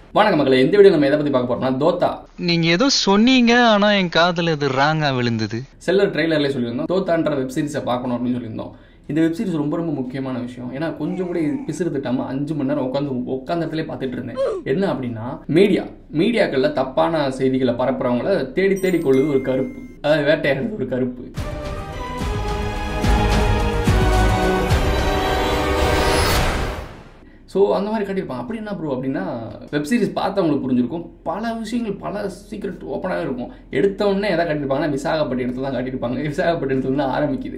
வணக்கம் மக்களை இந்த வீடியோ நம்ம எதை பற்றி பார்க்க போறோம்னா தோத்தா நீங்க ஏதோ சொன்னீங்க ஆனா என் காதுல அது ராங்கா விழுந்தது செல்லர் ட்ரெய்லர்லேயே சொல்லியிருந்தோம் தோத்தான்ற வெப் சீரிஸை பார்க்கணும் அப்படின்னு சொல்லியிருந்தோம் இந்த வெப் சீரிஸ் ரொம்ப ரொம்ப முக்கியமான விஷயம் ஏன்னா கொஞ்சம் கூட இது பிசுறு திட்டாம அஞ்சு மணி நேரம் உட்காந்து உட்காந்த இடத்துல பார்த்துட்டு இருந்தேன் என்ன அப்படின்னா மீடியா மீடியாக்களில் தப்பான செய்திகளை பரப்புறவங்கள தேடி தேடி கொள்ளுது ஒரு கருப்பு அதாவது வேட்டையாடுறது ஒரு கருப்பு ஸோ அந்த மாதிரி காட்டியிருப்பாங்க அப்படி என்ன ப்ரோ அப்படின்னா வெப் சீரிஸ் பார்த்தவங்களுக்கு புரிஞ்சிருக்கும் பல விஷயங்கள் பல சீக்ரெட் ஓப்பனாகவே இருக்கும் எடுத்த உடனே எதை காட்டியிருப்பாங்கன்னா விசாகப்பட்டினத்தில் தான் காட்டியிருப்பாங்க விசாகப்பட்டினத்துல தான் ஆரம்பிக்குது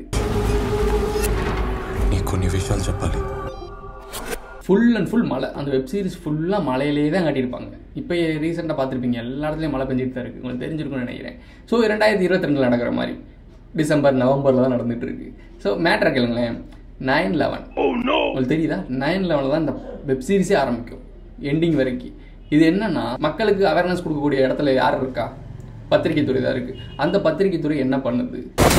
నీకు కొన్ని విషయాలు చెప్పాలి ஃபுல் அண்ட் ஃபுல் மழை அந்த வெப் சீரிஸ் ஃபுல்லாக மழையிலே தான் காட்டியிருப்பாங்க இப்போ ரீசெண்டாக பார்த்துருப்பீங்க எல்லா இடத்துலையும் மழை பெஞ்சிட்டு தான் இருக்குது உங்களுக்கு தெரிஞ்சிருக்கும்னு நினைக்கிறேன் ஸோ ரெண்டாயிரத்தி இருபத்தி ரெண்டில் நடக்கிற மாதிரி டிசம்பர் நவம்பரில் தான் நடந்துட்டு இருக்கு ஸோ மேட்ரை கேளுங்களேன் நைன் லெவன் உங்களுக்கு தெரியுதா நைன் லெவனில் தான் இந்த வெப் சீரிஸே ஆரம்பிக்கும் எண்டிங் வரைக்கும் இது என்னன்னா மக்களுக்கு அவேர்னஸ் கொடுக்கக்கூடிய இடத்துல யார் இருக்கா பத்திரிகை துறை தான் இருக்குது அந்த பத்திரிகை துறை என்ன பண்ணுது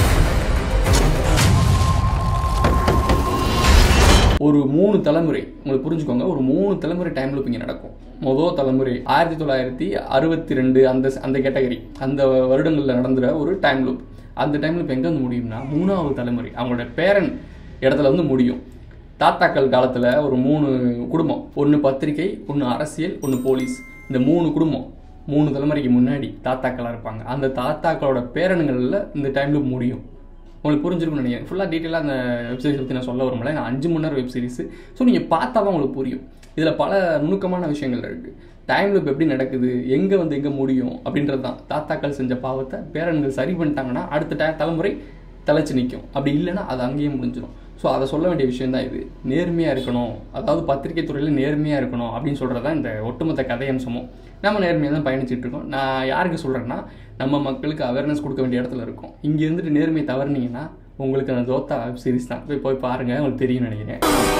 ஒரு மூணு தலைமுறை உங்களுக்கு புரிஞ்சுக்கோங்க ஒரு மூணு தலைமுறை டைம் லூப் இங்கே நடக்கும் மொதல் தலைமுறை ஆயிரத்தி தொள்ளாயிரத்தி அறுபத்தி ரெண்டு அந்த அந்த கேட்டகரி அந்த வருடங்களில் நடந்துற ஒரு டைம் லூப் அந்த டைம் லூப் எங்கே வந்து முடியும்னா மூணாவது தலைமுறை அவங்களோட பேரன் இடத்துல வந்து முடியும் தாத்தாக்கள் காலத்தில் ஒரு மூணு குடும்பம் ஒன்று பத்திரிகை ஒன்று அரசியல் ஒன்று போலீஸ் இந்த மூணு குடும்பம் மூணு தலைமுறைக்கு முன்னாடி தாத்தாக்களாக இருப்பாங்க அந்த தாத்தாக்களோட பேரனுங்களில் இந்த டைம் லூப் முடியும் உங்களுக்கு புரிஞ்சிருக்கும்னு நினைக்கிறேன் ஃபுல்லாக டீட்டெயிலாக அந்த வெப் சீரிஸ் பற்றி நான் சொல்ல வரும்ல நான் அஞ்சு மணி நேரம் வெப் சீரிஸ் ஸோ நீங்கள் பார்த்தா தான் உங்களுக்கு புரியும் இதில் பல நுணுக்கமான விஷயங்கள் இருக்குது டைம் லூப் எப்படி நடக்குது எங்கே வந்து எங்கே முடியும் அப்படின்றது தான் தாத்தாக்கள் செஞ்ச பாவத்தை பேரன்கள் சரி பண்ணிட்டாங்கன்னா அடுத்த ட தலைமுறை தலைச்சு நிற்கும் அப்படி இல்லைன்னா அது அங்கேயே முடிஞ்சிடும் ஸோ அதை சொல்ல வேண்டிய விஷயம் தான் இது நேர்மையாக இருக்கணும் அதாவது பத்திரிகை துறையில் நேர்மையாக இருக்கணும் அப்படின்னு சொல்கிறது தான் இந்த ஒட்டுமொத்த கதையம்சமும் நம்ம நேர்மையாக தான் பயணிச்சுட்டு இருக்கோம் நான் யாருக்கு சொல்கிறேன்னா நம்ம மக்களுக்கு அவேர்னஸ் கொடுக்க வேண்டிய இடத்துல இருக்கும் இங்கே இருந்துட்டு நேர்மையை தவறுனீங்கன்னா உங்களுக்கு அந்த தோத்தா வெப் சீரிஸ் தான் போய் போய் பாருங்கள் உங்களுக்கு தெரியும் நினைக்கிறேன்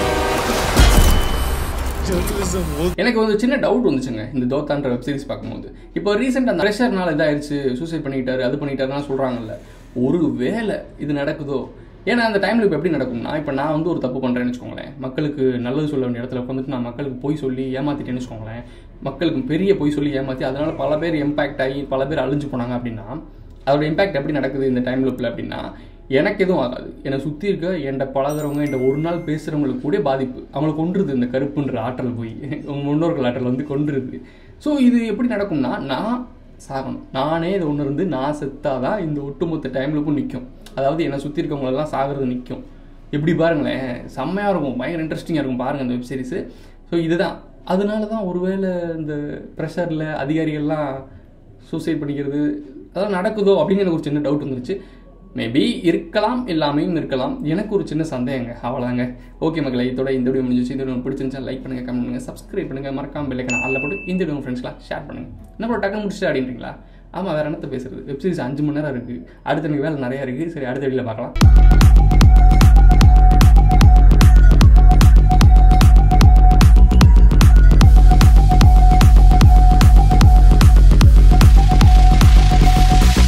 எனக்கு வந்து சின்ன டவுட் வந்துச்சுங்க இந்த தோத்தான்ற வெப் சீரிஸ் பார்க்கும்போது இப்போ ரீசெண்ட் அந்த ப்ரெஷர்னால இதாயிருச்சு சூசைட் பண்ணிட்டாரு அது பண்ணிட்டாருலாம் சொல்கிறாங்கல்ல ஒரு வேலை இது நடக்குதோ ஏன்னா அந்த டைமில் இப்போ எப்படி நடக்கும்னா இப்போ நான் வந்து ஒரு தப்பு பண்ணுறேன்னு வச்சுக்கோங்களேன் மக்களுக்கு நல்லது சொல்ல வேண்டிய இடத்துல உட்காந்துட்டு நான் மக்களுக்கு போய் சொல்லி ஏமாத்திட்டேன்னு வச்சுக்கோங்களேன் மக்களுக்கு பெரிய போய் சொல்லி ஏமாற்றி அதனால பல பேர் இம்பாக்ட் ஆகி பல பேர் அழிஞ்சு போனாங்க அப்படின்னா அதோட இம்பாக்ட் எப்படி நடக்குது இந்த டைம் லூப்பில் அப்படின்னா எனக்கு எதுவும் ஆகாது என்னை சுற்றி இருக்க என்கிட்ட பழகிறவங்க என்கிட்ட ஒரு நாள் பேசுகிறவங்களுக்கு கூட பாதிப்பு அவங்களை கொன்றுது இந்த கருப்புன்ற ஆற்றல் போய் உங்க முன்னோர்கள் ஆற்றல் வந்து கொன்றுது ஸோ இது எப்படி நடக்கும்னா நான் சாகணும் நானே இது ஒன்று இருந்து நான் செத்தாதான் இந்த ஒட்டுமொத்த டைம் லூப்பும் நிற்கும் அதாவது என்னை சுற்றி இருக்கவங்களெல்லாம் சாகிறது நிற்கும் எப்படி பாருங்களேன் செம்மையாக இருக்கும் பயங்கர இன்ட்ரெஸ்டிங்காக இருக்கும் பாருங்கள் இந்த வெப் சீரிஸு ஸோ இதுதான் அதனால தான் ஒருவேளை இந்த ப்ரெஷரில் அதிகாரிகள்லாம் சூசைட் பண்ணிக்கிறது அதெல்லாம் நடக்குதோ அப்படின்னு எனக்கு ஒரு சின்ன டவுட் வந்துருச்சு மேபி இருக்கலாம் இல்லாமையும் இருக்கலாம் எனக்கு ஒரு சின்ன சந்தேகங்க அவ்வளோதாங்க ஓகே மக்களை இதோட இந்த வீடியோ முடிஞ்சிச்சு இந்த வீடியோ பிடிச்சிருந்துச்சா லைக் பண்ணுங்க கமெண்ட் பண்ணுங்க சப்ஸ்கிரைப் பண்ணுங்க மறக்காம பெல்லைக்கான ஆளில் போட்டு இந்த வீடியோ உங்கள் ஃப்ரெண்ட்ஸ்லாம் ஷேர் பண்ணுங்க என்ன ப்ரோ டக்குன்னு முடிச்சுட்டு அப்படின்றீங்களா ஆமாம் வேறு என்னத்த பேசுறது வெப் சீரிஸ் அஞ்சு மணி நேரம் இருக்குது அடுத்த எனக்கு வேலை நிறையா இருக்குது சரி அடுத்த வீடியோவில் பார்க்கலாம்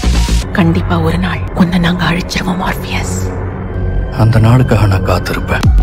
கண்டிப்பா ஒரு நாள் உன்னை நாங்க அழிச்சிருவோம் ஆர்பியஸ் அந்த நாளுக்காக நான் காத்திருப்பேன்